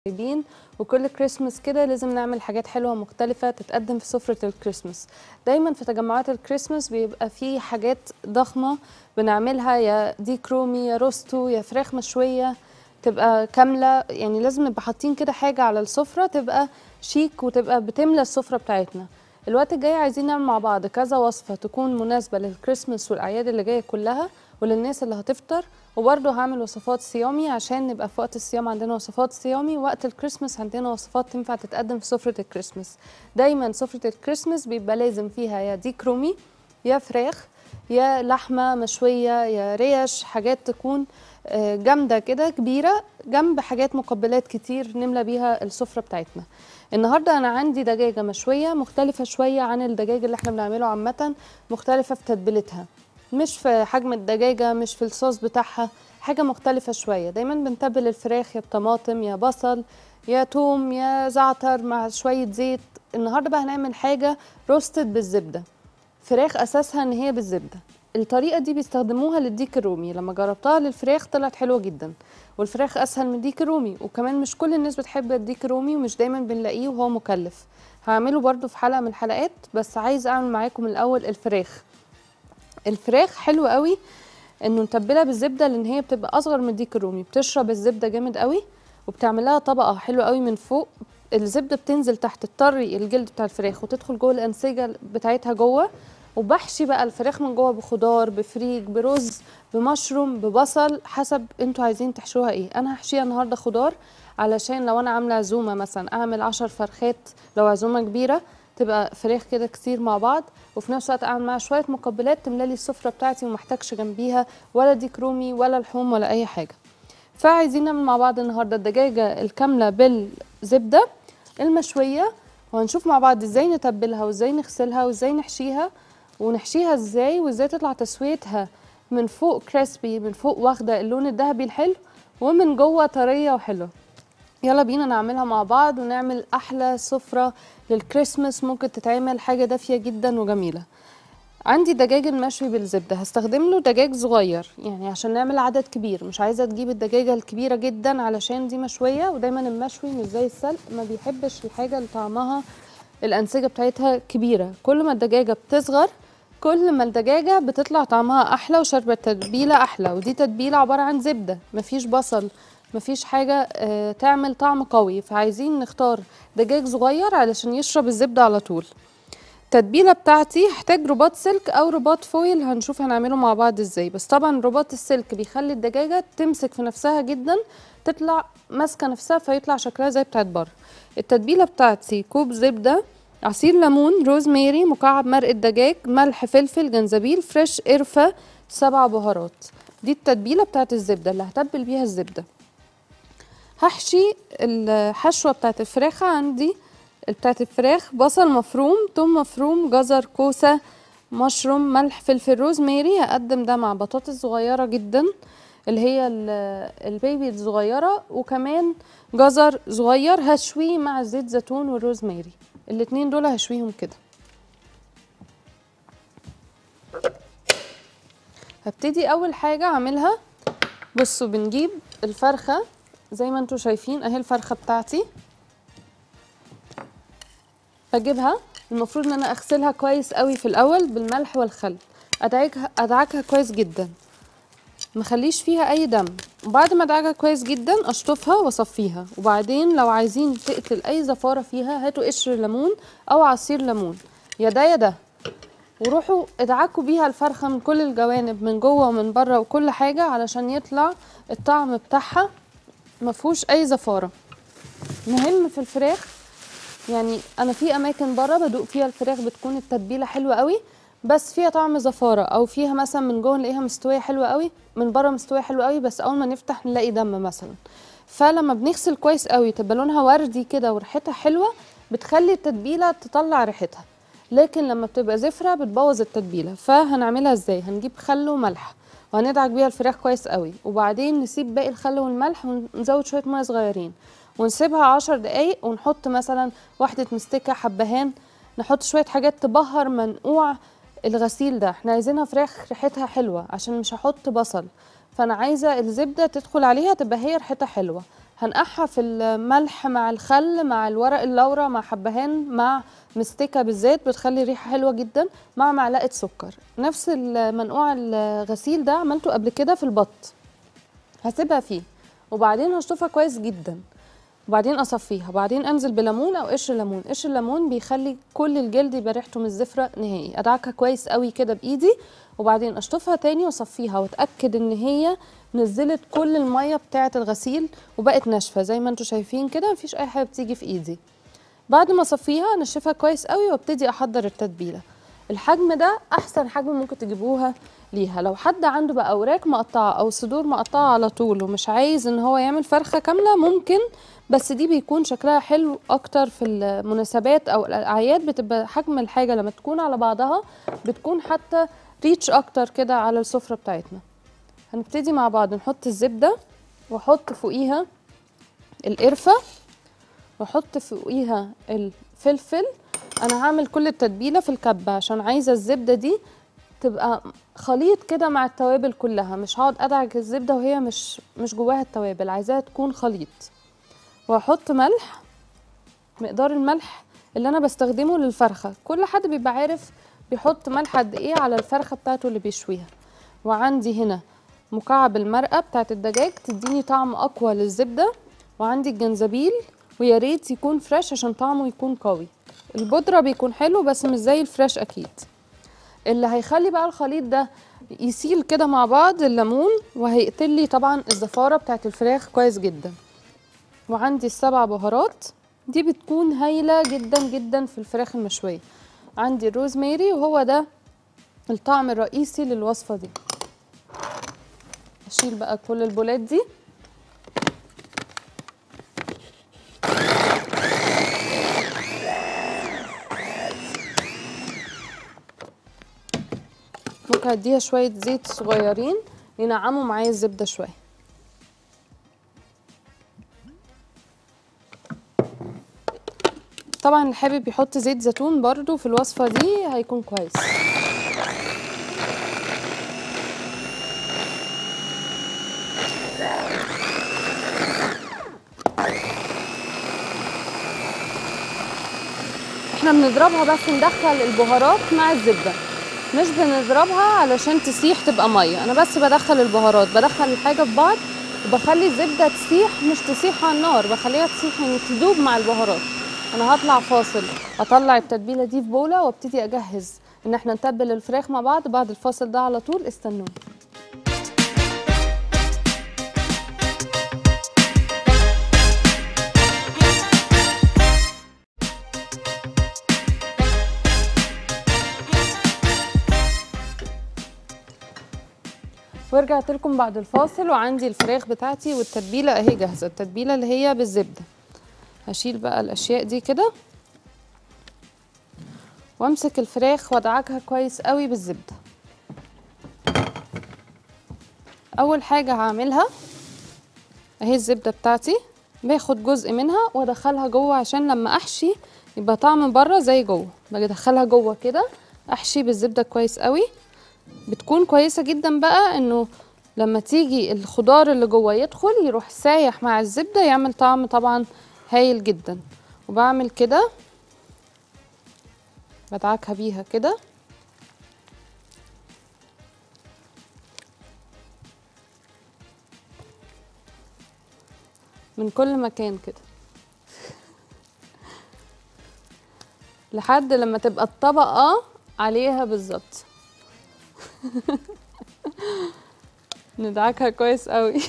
طيبين وكل كريسماس كده لازم نعمل حاجات حلوة مختلفة تتقدم في سفرة الكريسماس دايما في تجمعات الكريسماس بيبقى في حاجات ضخمة بنعملها يا ديك رومي يا روستو يا فراخ مشوية تبقى كاملة يعني لازم نبقى حاطين كده حاجة على السفرة تبقى شيك وتبقى بتملى السفرة بتاعتنا الوقت الجاي عايزين نعمل مع بعض كذا وصفة تكون مناسبة للكريسماس والأعياد اللي جاية كلها وللناس اللي هتفطر وبرضه هعمل وصفات صيامي عشان نبقى في وقت الصيام عندنا وصفات صيامي وقت الكريسماس عندنا وصفات تنفع تتقدم في سفرة الكريسماس دايما سفرة الكريسماس بيبقى لازم فيها يا ديك رومي يا فراخ يا لحمة مشوية يا ريش حاجات تكون آه، جامدة كده كبيرة جنب حاجات مقبلات كتير نملى بيها السفرة بتاعتنا النهاردة أنا عندي دجاجة مشوية مختلفة شوية عن الدجاج اللي احنا بنعمله عامة مختلفة في تتبيلتها مش في حجم الدجاجة مش في الصوص بتاعها حاجة مختلفة شوية دايما بنتبل الفراخ يا بطماطم يا بصل يا توم يا زعتر مع شوية زيت النهاردة بقى هنعمل حاجة روستد بالزبدة فراخ أساسها إن هي بالزبدة الطريقة دي بيستخدموها للديك الرومي لما جربتها للفراخ طلعت حلوة جدا والفراخ أسهل من الديك الرومي وكمان مش كل الناس بتحب الديك الرومي ومش دايما بنلاقيه وهو مكلف هعمله برضو في حلقة من الحلقات بس عايز أعمل معاكم الأول الفراخ الفراخ حلو قوي انه نتبلها بالزبده لان هي بتبقى اصغر من الديك الرومي بتشرب الزبده جامد قوي وبتعمل لها طبقه حلوه قوي من فوق الزبده بتنزل تحت تطري الجلد بتاع الفراخ وتدخل جوه الانسجه بتاعتها جوه وبحشي بقى الفراخ من جوه بخضار بفريك برز بمشروم ببصل حسب انتوا عايزين تحشوها ايه انا هحشيها النهارده خضار علشان لو انا عامله عزومه مثلا اعمل عشر فرخات لو عزومه كبيره تبقى فراخ كده كتير مع بعض وفي نفس الوقت اعمل معاها شويه مقبلات تملى لي السفره بتاعتي ومحتاجش جنبيها ولا ديك رومي ولا لحوم ولا اي حاجه فعايزين نعمل مع بعض النهارده الدجاجه الكامله بالزبده المشويه وهنشوف مع بعض ازاي نتبلها وازاي نغسلها وازاي نحشيها ونحشيها ازاي وازاي تطلع تسويتها من فوق كريسبي من فوق واخده اللون الذهبي الحلو ومن جوه طريه وحلوه يلا بينا نعملها مع بعض ونعمل احلى سفره للكريسماس ممكن تتعمل حاجه دافيه جدا وجميله عندي دجاج المشوي بالزبده هستخدم له دجاج صغير يعني عشان نعمل عدد كبير مش عايزه تجيب الدجاجه الكبيره جدا علشان دي مشويه ودايما المشوي مش زي السلق ما بيحبش الحاجه اللي طعمها الانسجه بتاعتها كبيره كل ما الدجاجه بتصغر كل ما الدجاجه بتطلع طعمها احلى وشربة تتبيله احلى ودي تتبيله عباره عن زبده مفيش بصل مفيش حاجة آه، تعمل طعم قوي فعايزين نختار دجاج صغير علشان يشرب الزبدة على طول التتبيلة بتاعتي هحتاج رباط سلك أو رباط فويل هنشوف هنعمله مع بعض ازاي بس طبعا رباط السلك بيخلي الدجاجة تمسك في نفسها جدا تطلع ماسكة نفسها فيطلع شكلها زي بتاعت بره التتبيلة بتاعتي كوب زبدة عصير ليمون روزماري مكعب مرقة دجاج ملح فلفل جنزبيل فريش قرفة سبع بهارات دي التتبيلة بتاعت الزبدة اللي هتبل بيها الزبدة هحشي الحشوة بتاعت الفراخ عندي بتاعت الفراخ بصل مفروم توم مفروم جزر كوسة مشروم ملح فلفل روزماري هقدم ده مع بطاطس صغيرة جدا اللي هي ال- البيبي الصغيرة وكمان جزر صغير هشويه مع زيت زيتون والروزماري الاتنين دول هشويهم كده هبتدي اول حاجة اعملها بصوا بنجيب الفرخة زي ما انتوا شايفين اهي الفرخه بتاعتي بجيبها المفروض ان انا اغسلها كويس قوي في الاول بالملح والخل ادعكها ادعكها كويس جدا مخليش فيها اي دم وبعد ما ادعكها كويس جدا اشطفها واصفيها وبعدين لو عايزين تقتل اي زفاره فيها هاتوا قشر ليمون او عصير ليمون يا ده يا ده وروحوا ادعكوا بيها الفرخه من كل الجوانب من جوه ومن بره وكل حاجه علشان يطلع الطعم بتاعها مفهوش اي زفاره مهم في الفراخ يعني انا في اماكن بره بدوق فيها الفراخ بتكون التتبيله حلوه قوي بس فيها طعم زفاره او فيها مثلا من جوه نلاقيها مستويه حلوه قوي من بره مستويه حلوه قوي بس اول ما نفتح نلاقي دم مثلا فلما بنغسل كويس قوي تبقى لونها وردي كده وريحتها حلوه بتخلي التتبيله تطلع ريحتها لكن لما بتبقى زفره بتبوظ التتبيله فهنعملها ازاي هنجيب خل وملح وهندعك بيها الفراخ كويس قوي وبعدين نسيب باقي الخل والملح ونزود شويه ميه صغيرين ونسيبها عشر دقايق ونحط مثلا واحده مستكه حبهان نحط شويه حاجات تبهر منقوع الغسيل ده احنا عايزينها فراخ ريحتها حلوه عشان مش هحط بصل فانا عايزه الزبده تدخل عليها تبقى هي ريحتها حلوه هنقعها في الملح مع الخل مع الورق اللورا مع حبهان مع مستكه بالذات بتخلي ريحه حلوه جدا مع معلقه سكر نفس المنقوع الغسيل ده عملته قبل كده في البط هسيبها فيه وبعدين هشطفها كويس جدا وبعدين اصفيها وبعدين انزل بليمون او قشر ليمون قشر الليمون بيخلي كل الجلد يبقى ريحته من الزفره نهائي ادعكها كويس قوي كده بايدي وبعدين اشطفها تاني واصفيها واتاكد ان هي نزلت كل الميه بتاعه الغسيل وبقت ناشفه زي ما انتم شايفين كده مفيش اي حاجه بتيجي في ايدي بعد ما اصفيها انشفها كويس قوي وابتدي احضر التتبيله الحجم ده احسن حجم ممكن تجيبوها ليها لو حد عنده بقى اوراق مقطعه او صدور مقطعه على طول ومش عايز ان هو يعمل فرخه كامله ممكن بس دي بيكون شكلها حلو اكتر في المناسبات او الاعياد بتبقى حجم الحاجه لما تكون على بعضها بتكون حتى ريتش اكتر كده على السفره بتاعتنا هنبتدي مع بعض نحط الزبده واحط فوقيها القرفه واحط فوقيها الفلفل انا هعمل كل التتبيله في الكبه عشان عايزه الزبده دي تبقى خليط كده مع التوابل كلها مش هقعد ادعك الزبده وهي مش مش جواها التوابل عايزاها تكون خليط واحط ملح مقدار الملح اللي انا بستخدمه للفرخه كل حد بيبقى عارف بيحط ملح قد ايه على الفرخه بتاعته اللي بيشويها وعندي هنا مكعب المرقه بتاعت الدجاج تديني طعم اقوى للزبده وعندي الجنزبيل ويا ريت يكون فريش عشان طعمه يكون قوي البودره بيكون حلو بس مش زي الفريش اكيد اللي هيخلي بقى الخليط ده يسيل كده مع بعض الليمون وهيقتل لي طبعا الزفاره بتاعت الفراخ كويس جدا وعندي السبع بهارات دي بتكون هايله جدا جدا في الفراخ المشويه عندي الروزماري وهو ده الطعم الرئيسي للوصفه دي اشيل بقى كل البولات دي ممكن اديها شويه زيت صغيرين ينعموا معايا الزبده شويه طبعا اللي حابب يحط زيت زيتون برضو في الوصفه دي هيكون كويس احنا بنضربها بس ندخل البهارات مع الزبده مش بنضربها علشان تسيح تبقى ميه انا بس بدخل البهارات بدخل الحاجه في بعض وبخلي الزبده تسيح مش تسيح على النار بخليها تسيح يعني تدوب مع البهارات انا هطلع فاصل اطلع التتبيله دي في بوله وابتدي اجهز ان احنا نتبل الفراخ مع بعض بعد الفاصل ده على طول استنوني ورجعت لكم بعد الفاصل وعندي الفراخ بتاعتي والتتبيله اهي جاهزه التتبيله اللي هي بالزبده هشيل بقى الاشياء دي كده وامسك الفراخ وادعكها كويس قوي بالزبده اول حاجه هعملها اهي الزبده بتاعتي باخد جزء منها وادخلها جوه عشان لما احشي يبقى طعم بره زي جوه بدخلها جوه كده احشي بالزبده كويس قوي بتكون كويسه جدا بقى انه لما تيجي الخضار اللي جوه يدخل يروح سايح مع الزبده يعمل طعم طبعا هايل جدا وبعمل كده بدعكها بيها كده من كل مكان كده لحد لما تبقى الطبقة عليها بالظبط ندعكها كويس قوي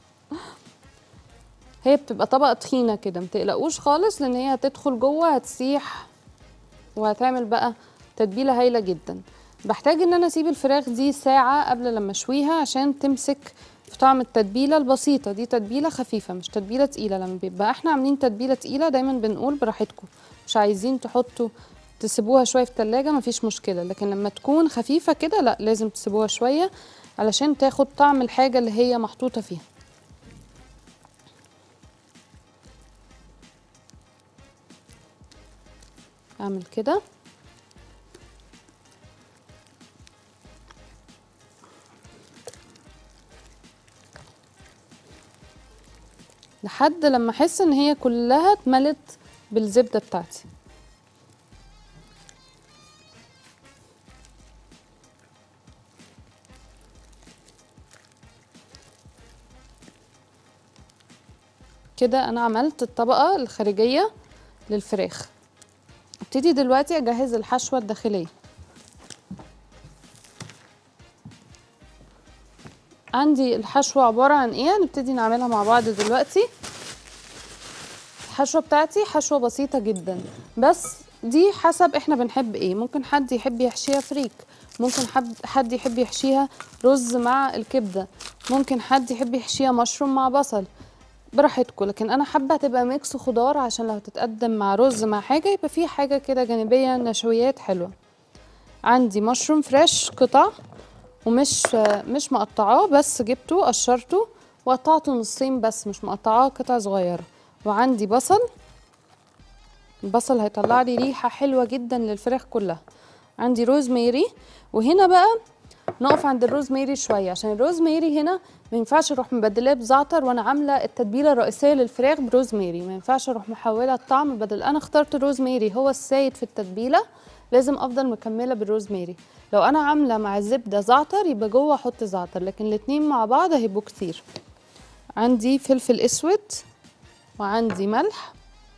هي بتبقى طبقة تخينة كده متقلقوش خالص لان هي هتدخل جوه هتسيح وهتعمل بقى تتبيلة هايلة جدا بحتاج ان انا اسيب الفراخ دي ساعة قبل لما اشويها عشان تمسك في طعم التتبيلة البسيطة دي تتبيلة خفيفة مش تتبيلة تقيلة لما بيبقى احنا عاملين تتبيلة تقيلة دايما بنقول براحتكم مش عايزين تحطوا تسيبوها شوية في التلاجة مفيش مشكلة لكن لما تكون خفيفة كده لا لازم تسيبوها شوية علشان تاخد طعم الحاجة اللي هي محطوطة فيها اعمل كده لحد لما احس ان هي كلها اتملت بالزبده بتاعتي كده انا عملت الطبقه الخارجيه للفراخ ابتدي دلوقتي اجهز الحشوه الداخليه عندي الحشوه عباره عن ايه هنبتدي نعملها مع بعض دلوقتي الحشوه بتاعتي حشوه بسيطه جدا بس دي حسب احنا بنحب ايه ممكن حد يحب يحشيها فريك ممكن حد حد يحب يحشيها رز مع الكبده ممكن حد يحب يحشيها مشروم مع بصل براحتكم لكن انا حابه تبقى ميكس خضار عشان لو تتقدم مع رز مع حاجه يبقى في حاجه كده جانبيه نشويات حلوه عندي مشروم فريش قطع ومش مش مقطعاه بس جبته قشرته وقطعته نصين بس مش مقطعاه قطع صغيره وعندي بصل البصل هيطلع لي ريحه حلوه جدا للفراخ كلها عندي روزميري وهنا بقى نقف عند الروزميري شويه عشان الروزميري هنا ما ينفعش اروح مبدلاه بزعتر وانا عامله التتبيله الرئيسيه للفراخ بروزميري ما ينفعش اروح محوله الطعم بدل انا اخترت الروزميري هو السيد في التتبيله لازم افضل مكمله بالروزميري لو انا عامله مع الزبده زعتر يبقى جوه احط زعتر لكن الاتنين مع بعض هيبقوا كتير عندي فلفل اسود وعندي ملح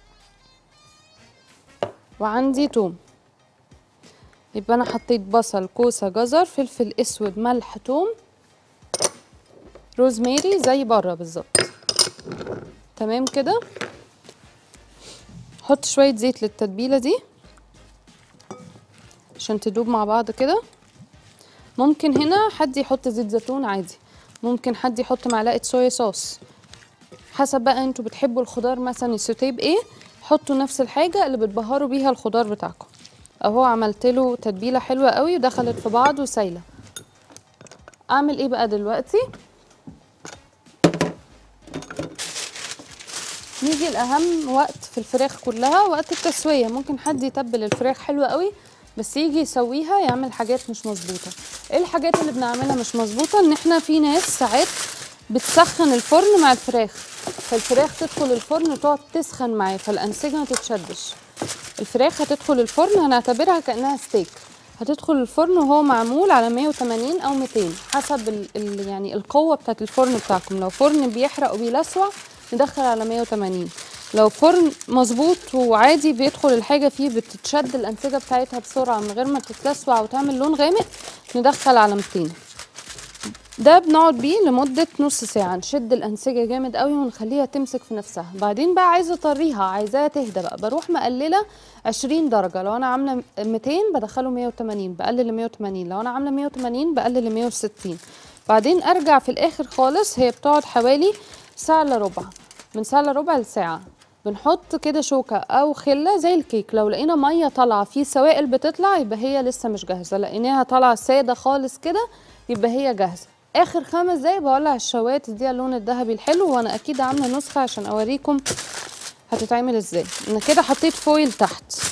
وعندي توم يبقى انا حطيت بصل كوسه جزر فلفل اسود ملح توم روزميري زي بره بالظبط تمام كده حط شويه زيت للتتبيله دي عشان تدوب مع بعض كده ممكن هنا حد يحط زيت زيتون عادي ممكن حد يحط معلقه صويا صوص حسب بقى انتوا بتحبوا الخضار مثلا يسوتيه بايه حطوا نفس الحاجه اللي بتبهروا بيها الخضار بتاعكم اهو عملت له تتبيله حلوه قوي ودخلت في بعض وسايله اعمل ايه بقى دلوقتي نيجي الاهم وقت في الفراخ كلها وقت التسويه ممكن حد يتبل الفراخ حلوه قوي بس يجي يسويها يعمل حاجات مش مظبوطه ايه الحاجات اللي بنعملها مش مظبوطه ان احنا في ناس ساعات بتسخن الفرن مع الفراخ فالفراخ تدخل الفرن وتقعد تسخن معاه فالانسجه ما تتشدش الفراخ هتدخل الفرن هنعتبرها كانها ستيك هتدخل الفرن وهو معمول على 180 او 200 حسب ال ال يعني القوه بتاعت الفرن بتاعكم لو فرن بيحرق وبيلسوع ندخل على 180 لو فرن مظبوط وعادي بيدخل الحاجه فيه بتتشد الانسجه بتاعتها بسرعه من غير ما تتلسوع وتعمل لون غامق ندخل على 200 ده بنقعد بيه لمدة نص ساعة نشد الأنسجة جامد قوي ونخليها تمسك في نفسها بعدين بقى عايزة أطريها عايزاها تهدى بقى بروح مقللة 20 درجة لو أنا عاملة 200 بدخله 180 بقلل ل 180 لو أنا عاملة 180 بقلل ل 160 بعدين أرجع في الآخر خالص هي بتقعد حوالي ساعة إلا ربع من ساعة إلا ربع لساعة بنحط كده شوكة أو خلة زي الكيك لو لقينا مية طالعة في سوائل بتطلع يبقى هي لسه مش جاهزة لقيناها طالعة سادة خالص كده يبقى هي جاهزة اخر خمس دقايق بولع الشوايه تديها اللون الذهبي الحلو وانا اكيد عامله نسخه عشان اوريكم هتتعمل ازاي انا كده حطيت فويل تحت